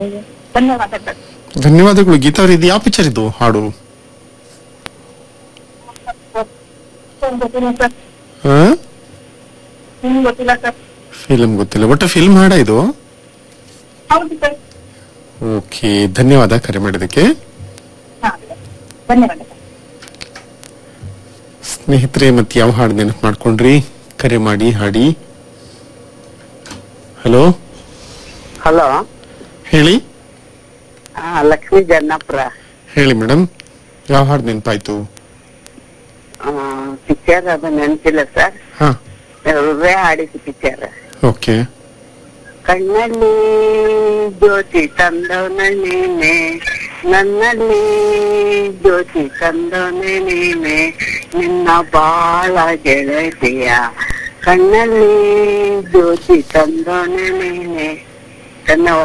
ಧನ್ಯವಾದ ಸರ್ ಧನ್ಯವಾದಗಳು ಗೀತಾ ಅವ್ರ ಇದು ಯಾವ ಪಿಕ್ಚರ್ ಇದು ಹಾಡು ಸರ್, ಗೊತ್ತಿಲ್ಲ ಸರ್ ನಿಮ್ಗೆ ಗೊತ್ತಿಲ್ಲ ಸರ್ ಫಿಲ್ಮ್ ಗೊತ್ತಿಲ್ಲ ಒಟ್ಟ ಫಿಲ್ಮ್ ಹಾಡ ಇದು ಹೌದು ಸರ್ ಓಕೆ ಧನ್ಯವಾದ ಕರೆ ಮಾಡಿದಕ್ಕೆ ಹಾ ಧನ್ಯವಾದ ಸರ್ ಸ್ನೇಹಿತರೆ ಮತ್ತೆ ಯಾವ ಹಾಡು ನೆನಪು ಮಾಡ್ಕೊಂಡ್ರಿ ಕರೆ ಮಾಡಿ ಹಾಡಿ ಹಲೋ ಹಲೋ ಹೇಳಿ ಆ, ಲಕ್ಷ್ಮೀ ಜನ್ನಾಪುರ ಹೇಳಿ ಮೇಡಮ್ ಯಾವ ಹಾಡು ನೆನಪಾಯ್ತು ಪಿಕ್ಚರ್ ಅದು ನೆನಪಿಲ್ಲ ಸರ್ ಹಾ ಹೃದಯ ಆಡಿದ ಪಿಕ್ಚರ್ ಓಕೆ ಕಣ್ಣಲ್ಲಿ ಜ್ಯೋತಿ ತಂದವನ ನೀನೆ ನನ್ನಲ್ಲಿ ಜ್ಯೋತಿ ತಂದವನೆ ನೀನೆ ನಿನ್ನ ಬಾಳ ಗೆಳತಿಯ ಕಣ್ಣಲ್ಲಿ ಜ್ಯೋತಿ ತಂದವನೆ ನೀನೆ ಧನ್ಯವಾದ